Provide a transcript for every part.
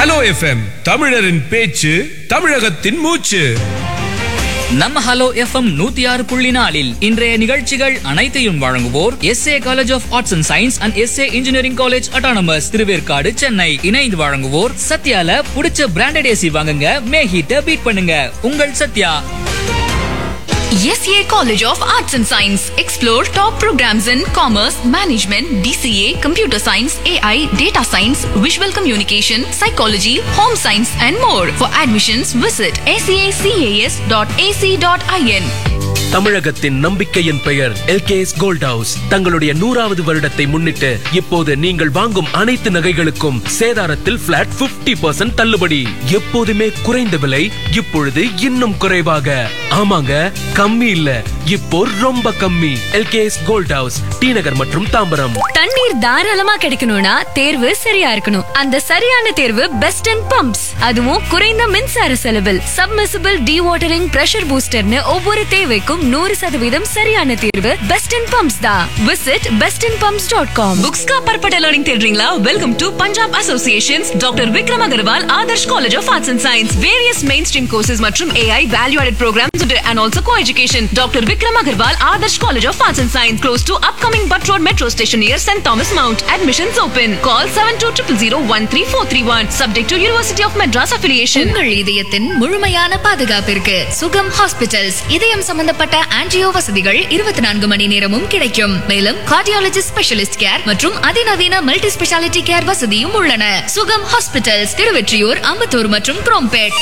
Hello FM தமிழரின் பேச்சு தமிழகத்தின் மூச்சு நம்ம ஹலோ எஃப்எம் நூத்தி ஆறு புள்ளி நாலில் இன்றைய நிகழ்ச்சிகள் அனைத்தையும் வழங்குவோர் S A college of arts and science and S A engineering college autonomous Thiruverkadu Chennai இணைந்து வழங்குவோர் சத்யால புடிச்ச பிராண்டட் ஏசி வாங்குங்க மே ஹீட்ட பீட் பண்ணுங்க உங்கள் Sathya SCA College of Arts and Science. Explore top programs in commerce, management, DCA, computer science, AI, data science, visual communication, psychology, home science, and more. For admissions, visit sacas.ac.in. தமிழகத்தின் நம்பிக்கையின் பெயர் LKS gold house தங்களுடைய நூறாவது வருடத்தை முன்னிட்டு இப்போது நீங்கள் வாங்கும் அனைத்து நகைகளுக்கும் சேதாரத்தில் பிளாட் 50% தள்ளுபடி எப்போதுமே குறைந்த விலை இப்பொழுது இன்னும் குறைவாக ஆமாங்க கம்மி இல்ல இப்போ ரொம்ப கம்மி LKS gold house T Nagar மற்றும் தாம்பரம் தண்ணீர் தாராளமா கிடைக்கணும்னா தேர்வு சரியா இருக்கணும் அந்த சரியான தேர்வு பெஸ்ட் அண்ட் பம்ப்ஸ் அதுவும் குறைந்த மின்சார செலவில் சப்மிசிபிள் டி வாட்டரிங் பிரஷர் பூஸ்டர்னு ஒவ்வொரு தேவைக்கும் நூறு சதவீதம் சரியான தேர்வு பெஸ்ட் அண்ட் பம்ப்ஸ் தான் visit best and pumps dot com Books का परपटा learning தேடுறீங்களா welcome to Punjab associations doctor Vikram Agarwal Adarsh college of arts and science various mainstream courses மற்றும் AI value added programs and also co education doctor Vikram Agarwal Adarsh college of arts and science close to upcoming Butt road metro station near saint Thomas mount admissions open call seven two triple zero one three four three one subject to university of Madras affiliation உங்கள் இதயத்தின் முழுமையான பாதுகாப்பிற்கு சுகம் hospitals இதயம் சம்பந்தப்பட்ட angio வசதிகள் இருபத்தி நான்கு மணி நேரமும் கிடைக்கும் மேலும் கார்டியாலஜி ஸ்பெஷலிஸ்ட் கேர் மற்றும் அதிநவீன மல்டி ஸ்பெஷாலிட்டி கேர் வசதியும் உள்ளன சுகம் ஹாஸ்பிட்டல்ஸ் திருவெற்றியூர் அம்பத்தூர் மற்றும் Chromepet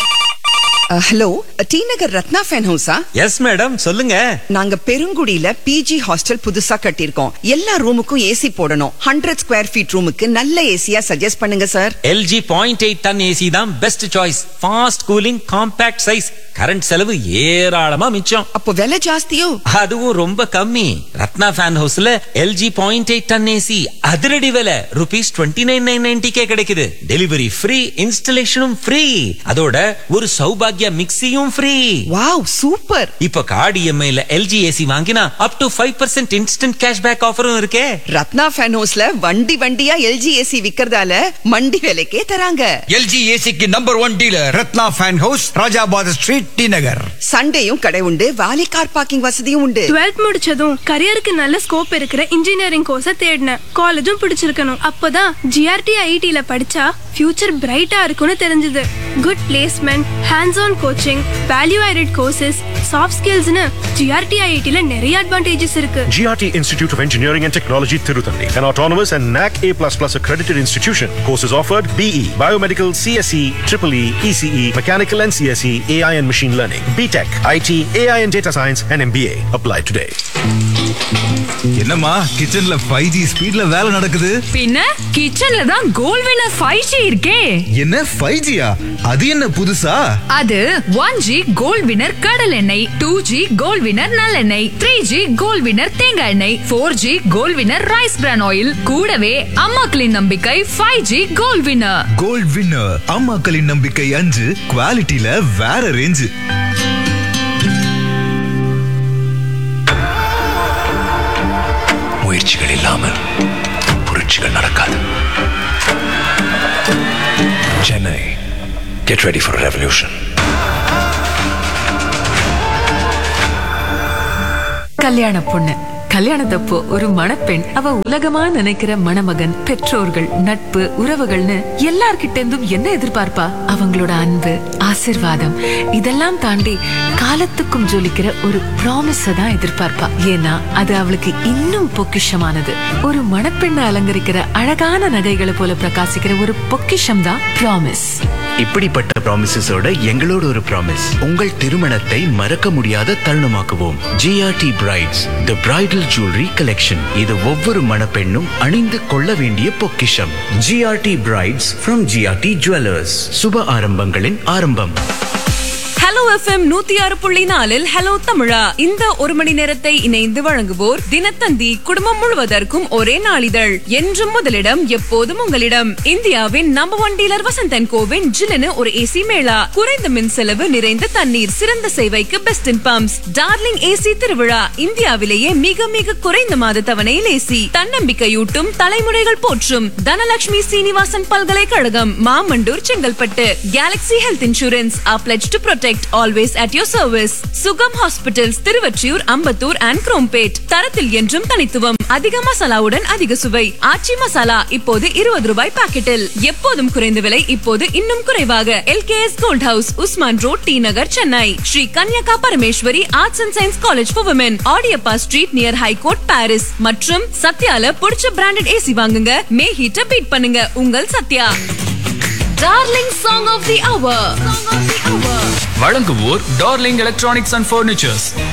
hello T Nagar Ratna fan ஹவுஸா எஸ் மேடம் சொல்லுங்க நாங்க பெருங்குடியில பிஜி ஹாஸ்டல் புதுசா கட்டியிருக்கோம் எல்லா ரூமுக்கும் ஏசி போடணும் ஹண்ட்ரட் ஸ்கொயர் ஃபீட் ரூமுக்கு நல்ல ஏசியா சஜஸ்ட் பண்ணுங்க sir LG point eight ton AC தான் best choice fast cooling compact size current செலவு ஏராளமா மிச்சம் அப்போ விலை ஜாஸ்தியோ அதுவும் ரொம்ப கம்மி ரத்னா ஃபேன் ஹவுஸ்ல LG point eight ton AC அதிரடி விலை ருபீஸ் டுவெண்ட்டி நைன் நைன் நைன்டிக்கே கிடைக்குது டெலிவரி ஃப்ரீ இன்ஸ்டலேஷனும் ஃப்ரீ அதோட ஒரு சௌபாகியா மிக்சியும் ஃப்ரீ வாவ் சூப்பர் இப்ப கார்டு இஎம்ஐல எல்ஜி ஏசி வாங்கினா up to five percent instant cashback ஆஃபரும் இருக்கே ரத்னா ஃபேன் ஹவுஸ்ல வண்டி வண்டியா எல்ஜி ஏசி விக்கிறதால மண்டி விலைக்கே தராங்க எல்ஜி ஏசிக்கு number one dealer Ratna fan house Rajabad street T Nagar சண்டேயும் கடை உண்டு வாலி கார் பார்க்கிங் வசதியும் உண்டு டுவெல்த் முடிச்சதும் கரியருக்கு நல்ல ஸ்கோப் இருக்கிற இன்ஜினியரிங் கோர்ஸை தேடினேன் காலேஜும் பிடிச்சிருக்கணும் அப்பதான் ஜிஆர்டி ஐடில படிச்சா ஃபியூச்சர் பிரைட்டா இருக்கும்னு தெரிஞ்சது good placement hands on coaching value added courses soft ஸ்கில்ஸ்னு ஜிஆர்டி ஐடில நிறைய அட்வான்டேஜஸ் இருக்கு GRT Institute of Engineering and Technology, Tiruthalli, an autonomous and NAC A++ accredited institution. Courses offered BE, Biomedical, CSE, EEE, ECE, Mechanical and CSE, AI and Machine Learning, BTech, IT, AI and Data Science, and MBA. Apply today. என்னம்மா கிச்சன்ல five G ஸ்பீட்ல வேலை நடக்குது பின்ன கிச்சன்ல தான் கோல் வினர் five G இருக்கே என்ன ஃபைவ் ஜியா அது என்ன புதுசா அது ஒன் ஜி கோல்ட் வினர் கடல் எண்ணெய் டூ ஜி கோல்ட் வினர் நல்லெண்ணெய் த்ரீ ஜி கோல்ட் வினர் தேங்காய் எண்ணெய் four G gold winner rice bran oil கூடவே அம்மாக்களின் நம்பிக்கை five G gold winner gold winner அம்மாக்களின் நம்பிக்கை அஞ்சு குவாலிட்டியில வேற ரேஞ்சு முயற்சிகள் இல்லாமல் புரட்சிகள் நடக்காது Chennai get ready for revolution கல்யாண பொண்ணு கல்யாணத்தப்போ ஒரு மணப்பெண் அவ உலகமா நினைக்கிற மணமகன் பெற்றோர்கள் நட்பு உறவுகள்னு எல்லார்கிட்ட இருந்தும் என்ன எதிர்பார்ப்பா அவங்களோட அன்பு ஆசிர்வாதம் இதெல்லாம் தாண்டி காலத்துக்கும் ஜொலிக்கிற ஒரு ப்ராமிஸ தான் எதிர்பார்ப்பா ஏன்னா அது அவளுக்கு இன்னும் பொக்கிஷமானது ஒரு மணப்பெண்ணை அலங்கரிக்கிற அழகான நகைகளை போல பிரகாசிக்கிற ஒரு பொக்கிஷம் தான் ப்ராமிஸ் இப்படிப்பட்ட ப்ராமிசஸோட எங்களோட ஒரு ப்ராமிஸ் உங்கள் திருமணத்தை மறக்க முடியாத தருணமாக்குவோம் GRT brides the bridal jewellery collection இது ஒவ்வொரு மணப்பெண்ணும் அணிந்து கொள்ள வேண்டிய பொக்கிஷம் GRT brides from GRT jewellers சுப ஆரம்பங்களின் ஆரம்பம் ஹலோ எஃப்எம் நூத்தி ஆறு புள்ளி நாலில் ஹலோ தமிழா இந்த ஒரு மணி நேரத்தை இணைந்து வழங்குவோர் தினத்தந்தி குடும்பம் முழுவதற்கும் ஒரே நாளிதழ் என்றும் முதலிடம் எப்போதும் உங்களிடம் இந்தியாவின் நம்பர் ஒன் டீலர் வசந்தன் கோவின் ஜில்லுன்னு ஒரு ஏசி மேளா குறைந்த மின் செலவு நிறைந்த தண்ணீர் சிறந்த சேவைக்கு best in pumps darling AC திருவிழா இந்தியாவிலேயே மிக மிக குறைந்த மாத தவணையில் ஏசி தன்னம்பிக்கையூட்டும் தலைமுறைகள் போற்றும் தனலட்சுமி சீனிவாசன் பல்கலைக்கழகம் Mamandur Chengalpattu galaxy health insurance a pledge to protect always at your service Sugam hospitals Thiruvottiyur Ambattur and Chromepet தரத்தில் என்றும் தனித்துவம் அதிக மசாலாவுடன் அதிக சுவை ஆச்சி மசாலா இப்போது இருபது ரூபாய் பாக்கெட்டில் எப்போதும் குறைந்த விலை இப்போது இன்னும் குறைவாக LKS gold house Usman road T Nagar Chennai Sri Kanyaka Parameswari arts and science college for women Adiyappa street near high court Parrys மற்றும் சத்யால பிடிச்ச பிராண்டட் ஏசி வாங்குங்க மே ஹீட்ட பீட் பண்ணுங்க உங்கள் Sathya darling song of the hour வழங்குவோர் டார்லிங் எலக்ட்ரானிக்ஸ் அண்ட் ஃபர்னிச்சர்ஸ்